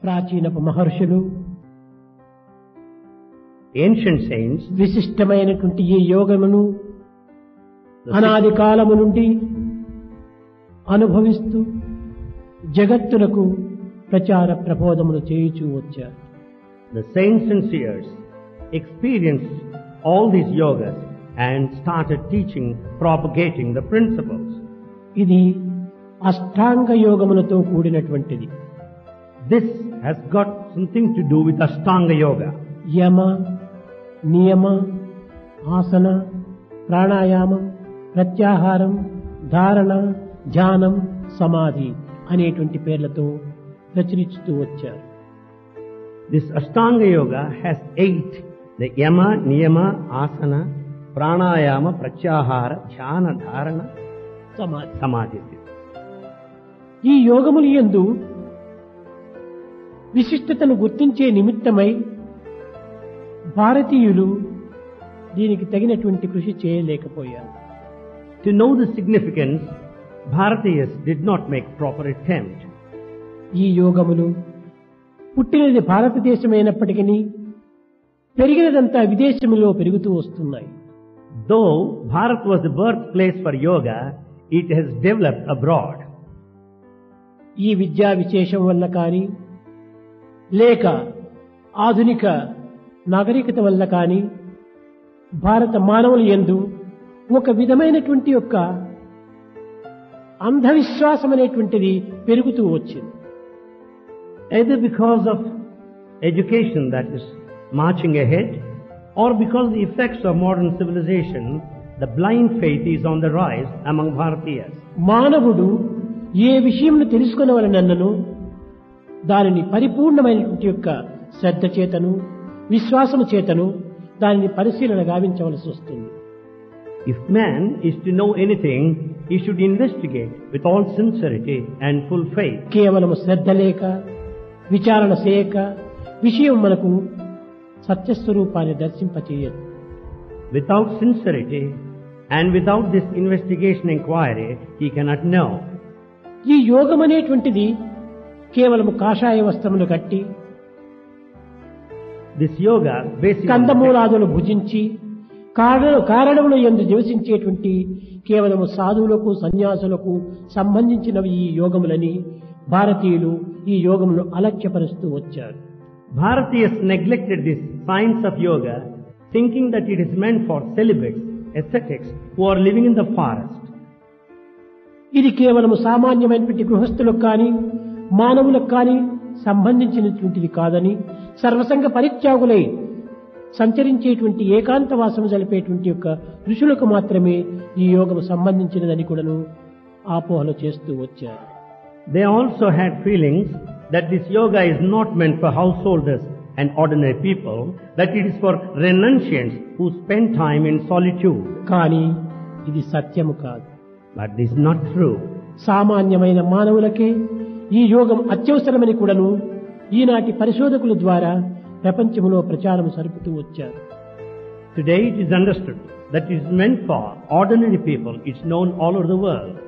ప్రాచీనపు మహర్షులు Ancient saints, విశిష్టమైనటువంటి ఈ యోగమును the అనాది కాలము నుండి అనుభవిస్తూ జగత్తులకు ప్రచార ప్రబోధములు చేయుచూ వచ్చారు The saints and seers experienced all these yogas and started teaching, propagating the principles. ఇది అష్టాంగ యోగములతో కూడినటువంటిది This has got something to do with Ashtanga Yoga. యమ నియమ ఆసన ప్రాణాయామం ప్రత్యాహారం ధారణ ధ్యానం సమాధి అనేటువంటి పేర్లతో ప్రచురిస్తూ వచ్చారు This Ashtanga Yoga has eight. The Yama, Niyama, Asana, Pranayama, Pratyahara, Dhyana, Dharana, సమాధి Samadhi. ఈ యోగములు యందు విశిష్టతను గుర్తించే నిమిత్తమై భారతీయులు దీనికి తగినటువంటి కృషి చేయలేకపోయారు To know the significance, Bharatiyas did not make proper attempt. ఈ యోగములు పుట్టినది భారతదేశమైనప్పటికీ పెరిగినదంతా విదేశములో పెరుగుతూ వస్తున్నాయి Though Bharat was the birthplace for yoga, it has developed abroad. ఈ విద్యా విశేషం వల్ల కానీ లేక ఆధునిక నాగరికత వల్ల కానీ భారత మానవుల యందు ఒక విధమైనటువంటి యొక్క అంధవిశ్వాసం అనేటువంటిది పెరుగుతూ వచ్చింది Either because of education that is marching ahead, or because the effects of modern civilization, the blind faith is on the rise among Bharatiyas. మానవుడు ఏ విషయంను తెలుసుకునవలనన్నను దానిని పరిపూర్ణమైనటువంటి యొక్క శ్రద్ధ చేతను విశ్వాసము చేతను దానిని పరిశీలన గావించవలసి వస్తుంది If man is to know anything, he should investigate with all sincerity and full faith. కేవలము శ్రద్ధ లేక విచారణ చేయక విషయం మనకు సత్యస్వరూపాన్ని దర్శింపచేయదు Without sincerity and without this investigation inquiry, he cannot know. ఈ యోగం అనేటువంటిది కేవలము కాషాయ వస్త్రములు కట్టి This yoga basically కందమూలాదులు భుజించి కారణ కారణములు ఎందు నివసించేటువంటి కేవలము సాధువులకు సన్యాసులకు సంబంధించినవి ఈ యోగములని భారతీయులు ఈ యోగమును అలక్ష్యపరుస్తూ వచ్చారు Bharatiyas neglected this science of yoga, thinking that it is meant for celibates, ascetics who are living in the forest. ఇది కేవలము సామాన్యమైనటువంటి గృహస్థులకు కానీ మానవులకు కానీ సంబంధించినటువంటిది కాదని సర్వసంగ పరిత్యాగులై సంచరించేటువంటి ఏకాంతవాసము జరిపేటువంటి యొక్క ఋషులకు మాత్రమే ఈ యోగము సంబంధించినదని కూడాను ఆపోహలు చేస్తూ వచ్చారు They also had feelings that this yoga is not meant for householders and ordinary people, that it is for renunciants who spend time in solitude. కానీ ఇది సత్యము కాదు But this is not true. సామాన్యమైన మానవులకే ఈ యోగం అత్యవసరమని కూడాను ఈనాటి పరిశోధకుల ద్వారా ప్రపంచములో ప్రచారం సరుపుతూ వచ్చారు Today it is understood that it is meant for ordinary people. It's known all over the world.